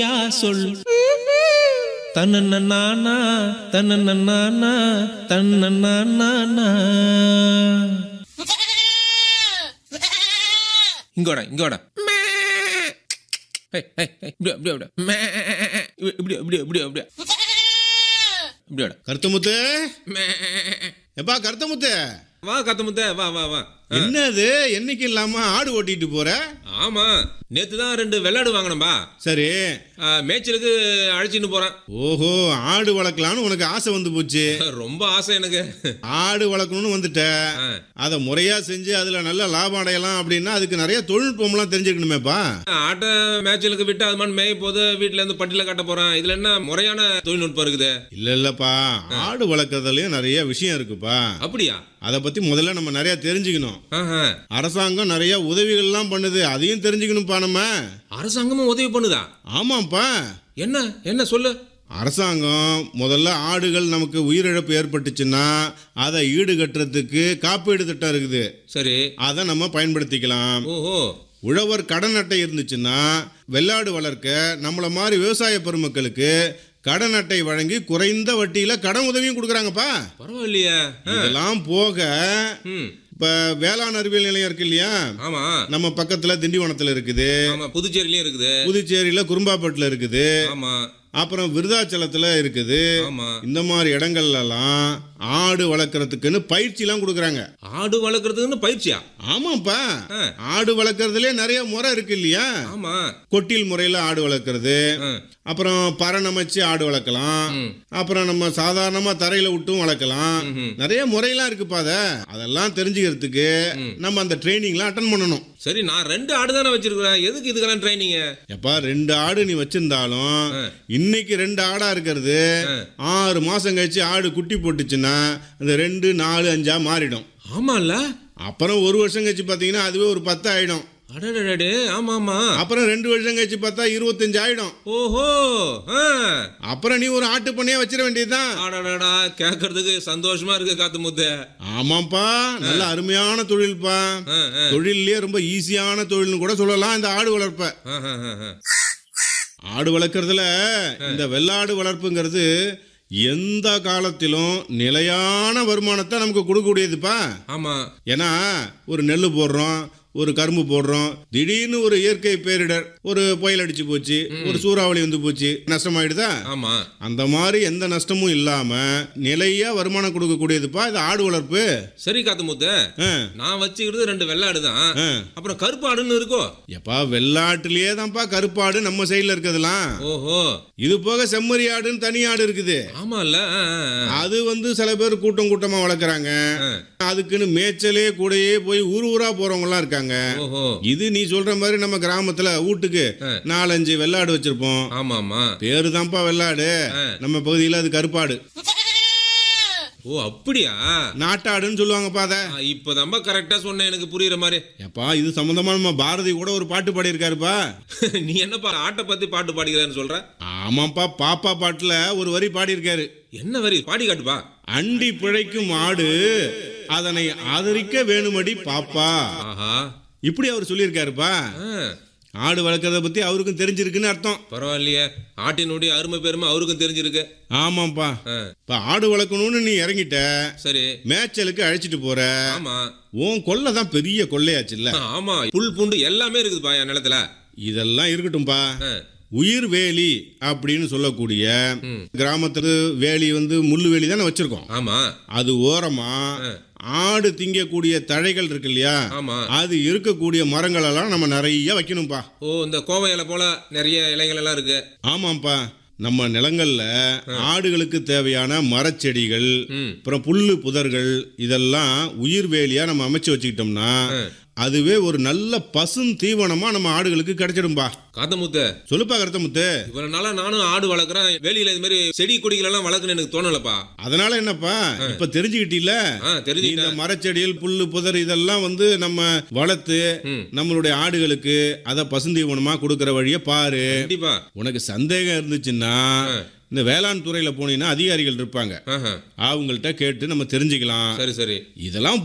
யா சொல் தன்னண்ண நானா தன்னண்ண நானா தன்னண்ண நானா இங்கோட இங்கோட ஏய், ஏய், ஏய், இப்படி இப்படி இப்படி மே, இப்படி இப்படி இப்படி இப்படி இப்படியோட கருத்தமுத்து எப்பா கருத்தமுத்து வா கத்தமுத்த வா வா வா என்னது என்னைக்கு இல்லாம ஆடு ஓட்டிட்டு போற ஆமா நேத்து தான் ரெண்டு வெள்ளாடு வாங்கினம்பா சரி மேய்ச்சலுக்கு அழைச்சின்னு போறேன் ஓஹோ ஆடு வளர்க்கலான்னு உனக்கு ஆசை வந்து போச்சு ரொம்ப ஆசை எனக்கு ஆடு வளர்க்கணும்னு வந்துட்ட ஆ. அதை முறையா செஞ்சு அதுல நல்ல லாபம் அடையலாம் அப்படின்னா அதுக்கு நிறைய தொழில்நுட்பம்லாம் தெரிஞ்சுக்கணுமேப்பா ஆட்டை மேய்ச்சலுக்கு விட்டு அது மாதிரி மேய போது வீட்டுல இருந்து பட்டியல கட்ட போறேன் இதுல என்ன முறையான தொழில்நுட்பம் இருக்குது இல்ல இல்லப்பா ஆடு வளர்க்கறதுலயும் நிறைய விஷயம் இருக்குப்பா அப்படியா அதை பத்தி முதல்ல நம்ம நிறைய தெரிஞ்சுக்கணும் ஆஹா. அரசாங்கம் நிறைய உதவிகள்லாம் பண்ணுது அதையும் தெரிஞ்சுக்கணும்ப்பா நம்ம அரசாங்கமும் உதவி பண்ணுதா ஆமாப்பா என்ன என்ன சொல்லு அரசாங்கம் முதல்ல ஆடுகள் நமக்கு உயிரிழப்பு ஏற்பட்டுச்சுன்னா அதை ஈடுகட்டுறதுக்கு காப்பீடு திட்டம் இருக்குது சரி அதை நம்ம பயன்படுத்திக்கலாம் ஓஹோ உழவர் கடன் அட்டை இருந்துச்சுன்னா வெள்ளாடு வளர்க்க நம்மள மாதிரி விவசாய பெருமக்களுக்கு கடன் அட்டை வழங்கி குறைந்த வட்டியில கடன் உதவியும் கொடுக்குறாங்கப்பா பரவாயில்லையே ஆ. இதெல்லாம் போக ம் இப்ப வேளாண் அறிவியல் நிலையம் இருக்கு இல்லையா ஆமா நம்ம பக்கத்துல திண்டிவனத்துல இருக்குது ஆமா புதுச்சேரியிலயும் இருக்குது புதுச்சேரியில குறும்பாப்பேட்டில் இருக்குது ஆமா அப்புறம் விருதாச்சலத்துல இருக்குது ஆமா இந்த மாதிரி இடங்கள்லாம் ஆடு வளர்க்கறதுக்குன்னு பயிற்சிலாம் கொடுக்குறாங்க ஆடு வளர்க்கறதுக்குன்னு பயிற்சியா ஆமாப்பா ஆ. ஆடு வளர்க்கறதுலே நிறைய முறை இருக்கு இல்லையா ஆமா கொட்டில் முறையில் ஆடு வளர்க்கறது ஆ. அப்புறம் பரணமைச்சு ஆடு வளர்க்கலாம் ம். அப்புறம் நம்ம சாதாரணமா தரையில விட்டும் வளர்க்கலாம் ம்ஹும். நிறைய முறையெல்லாம் இருக்குப்பா அத அதெல்லாம் தெரிஞ்சுக்கிறதுக்கு நம்ம அந்த ட்ரைனிங்லாம் அட்டன் பண்ணணும் சரி நான் ரெண்டு ஆடு தானே வச்சிருக்கிறேன் எதுக்கு இதுக்கெல்லாம் ட்ரைனிங் எப்பா ரெண்டு ஆடு நீ வச்சிருந்தாலும் ஆ. இன்னைக்கு ரெண்டு ஆடா இருக்கிறது ஆறு மாசம் கழிச்சு ஆடு குட்டி போட்டுச்சுன்னா அந்த ரெண்டு நாலு அஞ்சா மாறிடும் ஆமால்ல அப்புறம் ஒரு வருஷம் கழிச்சு பார்த்தீங்கன்னா அதுவே ஒரு பத்து ஆயிடும் அடடடே ஆமா ஆமா அப்புறம் ரெண்டு வருஷம் கழிச்சு பார்த்தா இருபத்தஞ்சு ஆயிடும் ஓஹோ ஆ. அப்புறம் நீ ஒரு ஆட்டு பண்ணையா வச்சிட வேண்டியதுதான் அடடடா கேட்கறதுக்கு சந்தோஷமா இருக்கு காத்து முத்து ஆமாப்பா நல்ல அருமையான தொழில்ப்பா ஆ, ஆ. தொழிலே ரொம்ப ஈஸியான தொழில்னு கூட சொல்லலாம் இந்த ஆடு வளர்ப்ப ஆ, ஆ, ஆ, ஆ. ஆடு வளர்க்கறதுல இந்த வெள்ளாடு வளர்ப்புங்கிறது எந்த காலத்திலும் நிலையான வருமானத்தை நமக்கு கொடுக்கக்கூடியதுப்பா ஆமா ஏன்னா ஒரு நெல் போடுறோம் ஒரு கரும்பு போடுறோம் திடீர்னு ஒரு இயற்கை பேரிடர் ஒரு புயல் அடிச்சு போச்சு ஒரு சூறாவளி வந்து போச்சு நஷ்டமாயிடுதா ஆமா அந்த மாதிரி எந்த நஷ்டமும் இல்லாம நிலையா வருமானம் கொடுக்கக்கூடியதுப்பா இது ஆடு வளர்ப்பு சரி காத்து முத்து ஆ, நான் வச்சுக்கிறது ரெண்டு வெள்ளாடு தான் ஆ. அப்புறம் கருப்பு ஆடுன்னு இருக்கோ எப்பா வெள்ளாட்டுலயே தான்ப்பா கருப்பாடு நம்ம சைடுல இருக்கிறதுலாம் ஓஹோ இது போக செம்மறி ஆடுன்னு தனி ஆடு இருக்குது ஆமால்ல ஆ, ஆ, ஆ. அது வந்து சில பேர் கூட்டம் கூட்டமா வளர்க்குறாங்க ஆ. அதுக்குன்னு மேய்ச்சலே கூடயே போய் ஊர் ஊரா போறவங்க எல்லாம் இருக்காங்க ஓஹோ இது நீ சொல்ற மாதிரி நம்ம கிராமத்துல வீட்டுக்கு ஆ. நாலஞ்சு வெள்ளாடு வச்சிருப்போம் ஆமா ஆமா பேரு தான்ப்பா வெள்ளாடு ஆ. நம்ம பகுதியில அது கருப்பாடு ஓ அப்படியா நாட்டாடுன்னு சொல்லுவாங்கப்பா அதை ஆ, இப்பதான்பா கரெக்டா சொன்னேன் எனக்கு புரியுற மாதிரி எப்பா இது சம்பந்தமா நம்ம பாரதி கூட ஒரு பாட்டு பாடியிருக்காருப்பா நீ என்னப்பா ஆட்டை பத்தி பாட்டு பாடிக்கிறேன்னு சொல்ற ஆமாப்பா பாப்பா பாட்டுல ஒரு வரி பாடியிருக்காரு என்ன வரி பாடி காட்டுப்பா அண்டி பிழைக்கும் ஆடு அதனை ஆதரிக்க வேணுமடி பாப்பா ஆஹா இப்படி அவர் சொல்லியிருக்காருப்பா ஆ, ஆடு வளர்க்கறத பத்தி அவருக்கும் தெரிஞ்சிருக்குன்னு அர்த்தம் பரவாயில்லையே ஆட்டினுடைய அருமை பெருமை அவருக்கும் தெரிஞ்சிருக்கு ஆமாப்பா ஆ, இப்ப ஆடு வளர்க்கணும்னு நீ இறங்கிட்ட சரி மேய்ச்சலுக்கு அழைச்சிட்டு போற ஆமா உன் கொல்லை தான் பெரிய கொள்ளையாச்சுல்ல ஆ, ஆமா புல் பூண்டு எல்லாமே இருக்குதுப்பா என் நிலத்துல இதெல்லாம் இருக்கட்டும்பா ஆ, உயிர் வேலி அப்படின்னு சொல்லக்கூடிய ம். கிராமத்துல வேலி வந்து முள்ளு வேலி தானே வச்சிருக்கோம் ஆமா அது ஓரமா ஆடு திங்கக்கூடிய தழைகள் இருக்கு இல்லையா ஆமா அது இருக்கக்கூடிய மரங்கள் எல்லாம் நம்ம நிறைய வைக்கணும்பா ஓ இந்த கோவை இலை போல நிறைய இலைகள் எல்லாம் இருக்கு ஆமாப்பா நம்ம நிலங்கள்ல ஆடுகளுக்கு தேவையான மரச்செடிகள் ம் அப்புறம் புல்லு புதர்கள் இதெல்லாம் உயிர் வேலியா நம்ம அமைச்சு வச்சுக்கிட்டோம்னா அதுவே ஒரு நல்ல பசும் தீவனமா நம்ம ஆடுகளுக்கு கிடைச்சிடும்பா காத்தமுத்து சொல்லுப்பா கருத்தமுத்து இவ்வளவு நாளா நானும் ஆடு வளர்க்குறேன் வெளியில இது மாதிரி செடி கொடிகள் எல்லாம் வளர்க்கணும்னு எனக்கு தோணலப்பா அதனால என்னப்பா இப்ப தெரிஞ்சுக்கிட்டீல ஆ நீ தெரிஞ்சுக்கிட்டேன் இந்த மரச்செடிகள் புல்லு புதர் இதெல்லாம் வந்து நம்ம வளர்த்து ம். நம்மளுடைய ஆடுகளுக்கு அதை பசுந்தீவனமா கொடுக்கிற வழியை பாரு கண்டிப்பா உனக்கு சந்தேகம் இருந்துச்சுன்னா இந்த வேளாண் துறையில போனீங்கன்னா அதிகாரிகள் இருப்பாங்க ஆஹா. அவங்கள்ட்ட கேட்டு நம்ம தெரிஞ்சுக்கலாம் சரி சரி இதெல்லாம்